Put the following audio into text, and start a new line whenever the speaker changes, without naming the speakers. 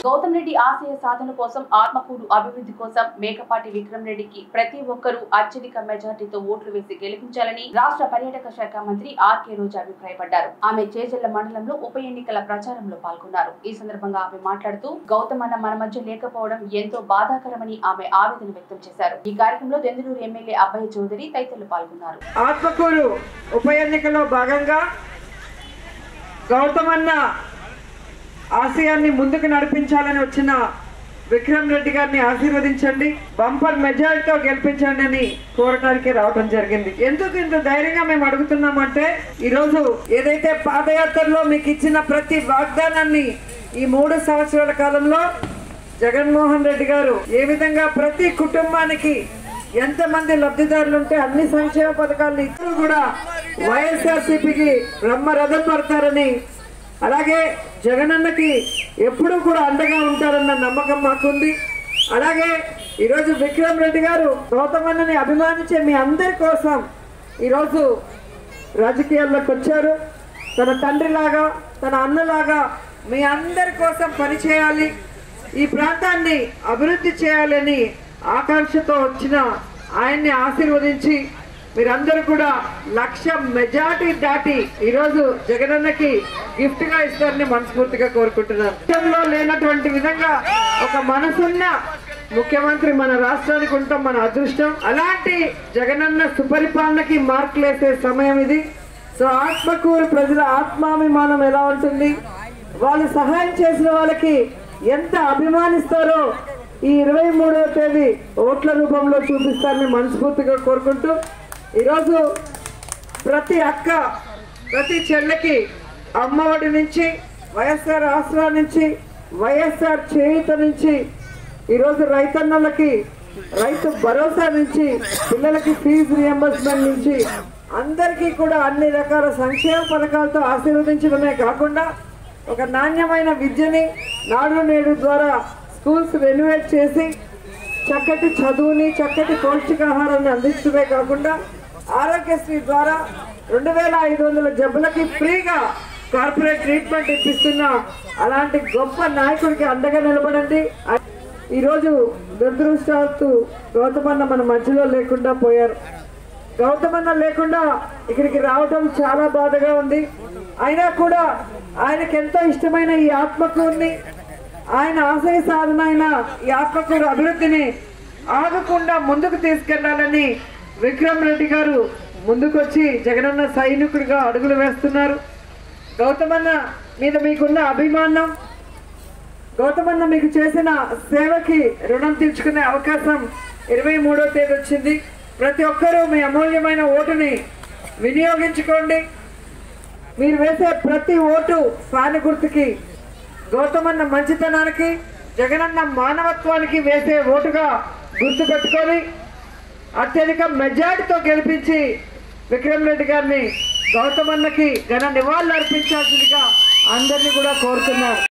గౌతమ్ రెడ్డి ఆశయ సాధన కోసం ఆత్మకూరు అభివృద్ధి కోసం మేకపాటి విక్రమ్ రెడ్డికి ప్రతి ఒక్కరూ అత్యధిక మెజార్టీతో ఓట్లు వేసి గెలిపించాలని రాష్ట్ర పర్యాటక శాఖ మంత్రి ఆర్కే రోజా అభిప్రాయపడ్డారు ఆమె చేజల్ల మండలంలో ఉప ఎన్నికల ప్రచారంలో పాల్గొన్నారు ఈ సందర్భంగా ఆమె మాట్లాడుతూ గౌతమ్ అన్న మన మధ్య లేకపోవడం ఎంతో బాధాకరమని ఆమె ఆవేదన వ్యక్తం చేశారు ఈ కార్యక్రమంలో దెందులూరు ఎమ్మెల్యే అబ్బాయి చౌదరి తదితరులు పాల్గొన్నారు
ఆత్మకూరు ఉప ఎన్నికలో భాగంగా గౌతమన్న ఆశయాన్ని ముందుకు నడిపించాలని వచ్చిన విక్రమ్ రెడ్డి గారిని ఆశీర్వదించండి బంపర్ మెజారిటీతో గెలిపించండి అని కోరటానికి రావడం జరిగింది ఎందుకు ఇంత ధైర్యంగా మేము అడుగుతున్నామంటే ఈరోజు ఏదైతే పాదయాత్రలో మీకు ఇచ్చిన ప్రతి వాగ్దానాన్ని ఈ మూడు సంవత్సరాల కాలంలో జగన్మోహన్ రెడ్డి గారు ఏ విధంగా ప్రతి కుటుంబానికి ఎంతమంది లబ్ధిదారులు ఉంటే అన్ని సంక్షేమ పథకాలను ఇద్దరు కూడా వైఎస్ఆర్సీపీకి బ్రహ్మ రథం పడతారని అలాగే జగనన్నకి ఎప్పుడూ కూడా అండగా ఉంటారన్న నమ్మకం మాకుంది అలాగే ఈరోజు విక్రమ్ రెడ్డి గారు గౌతమన్నని అభిమానించే మీ అందరి కోసం ఈరోజు రాజకీయాల్లోకి వచ్చారు తన తండ్రిలాగా తన అన్నలాగా మీ అందరి కోసం పనిచేయాలి ఈ ప్రాంతాన్ని అభివృద్ధి చేయాలని ఆకాంక్షతో వచ్చిన ఆయన్ని ఆశీర్వదించి మీరందరూ కూడా లక్ష మెజార్టీ దాటి ఈరోజు జగనన్నకి గిఫ్ట్ గా ఇస్తారని మనస్ఫూర్తిగా కోరుకుంటున్నాను దేశంలో లేనటువంటి విధంగా ఒక మనసున్న ముఖ్యమంత్రి మన రాష్ట్రానికి ఉంటాం మన అదృష్టం అలాంటి జగనన్న సుపరిపాలనకి మార్కులేసే సమయం ఇది సో ఆత్మకూరు ప్రజల ఆత్మాభిమానం ఎలా ఉంటుంది వాళ్ళు సహాయం చేసిన వాళ్ళకి ఎంత అభిమానిస్తారో ఈ ఇరవై మూడవ తేదీ ఓట్ల రూపంలో చూపిస్తారని మనస్ఫూర్తిగా కోరుకుంటూ ఈరోజు ప్రతి అక్క ప్రతి చెల్లెకి అమ్మఒడి నుంచి వైఎస్ఆర్ ఆసరా నుంచి వైఎస్ఆర్ చేయుత నుంచి ఈరోజు రైతన్నలకి రైతు భరోసా నుంచి పిల్లలకి ఫీజు రియంబర్స్మెంట్ నుంచి అందరికీ కూడా అన్ని రకాల సంక్షేమ పథకాలతో ఆశీర్వదించడమే కాకుండా ఒక నాణ్యమైన విద్యని నాడు నేడు ద్వారా స్కూల్స్ రెన్యువేట్ చేసి చక్కటి చదువుని చక్కటి పౌష్టికాహారాన్ని అందించడమే కాకుండా ఆరోగ్యశ్రీ ద్వారా రెండు వేల ఐదు వందల జబ్బులకి ఫ్రీగా కార్పొరేట్ ట్రీట్మెంట్ ఇప్పిస్తున్న అలాంటి గొప్ప నాయకుడికి అండగా నిలబడండి ఈరోజు దురదృష్టాత్తు గౌతమన్న మన మధ్యలో లేకుండా పోయారు గౌతమన్న లేకుండా ఇక్కడికి రావడం చాలా బాధగా ఉంది అయినా కూడా ఆయనకి ఎంతో ఇష్టమైన ఈ ఆత్మకూరుని ఆయన ఆశయ సాధన అయిన ఈ ఆత్మకూరు అభివృద్ధిని ఆగకుండా ముందుకు తీసుకెళ్లాలని విక్రమ్ రెడ్డి గారు ముందుకొచ్చి జగనన్న సైనికుడిగా అడుగులు వేస్తున్నారు గౌతమన్న మీద మీకున్న అభిమానం గౌతమన్న మీకు చేసిన సేవకి రుణం తీర్చుకునే అవకాశం ఇరవై మూడో తేదీ వచ్చింది ప్రతి ఒక్కరూ మీ అమూల్యమైన ఓటుని వినియోగించుకోండి మీరు వేసే ప్రతి ఓటు ఫ్యాన్ గుర్తుకి గౌతమన్న మంచితనానికి జగనన్న మానవత్వానికి వేసే ఓటుగా గుర్తు పెట్టుకొని అత్యధిక మెజార్టీతో గెలిపించి విక్రమ్ రెడ్డి గారిని గౌతమన్నకి ఘన నివాళులు అర్పించాల్సిందిగా అందరినీ కూడా కోరుతున్నారు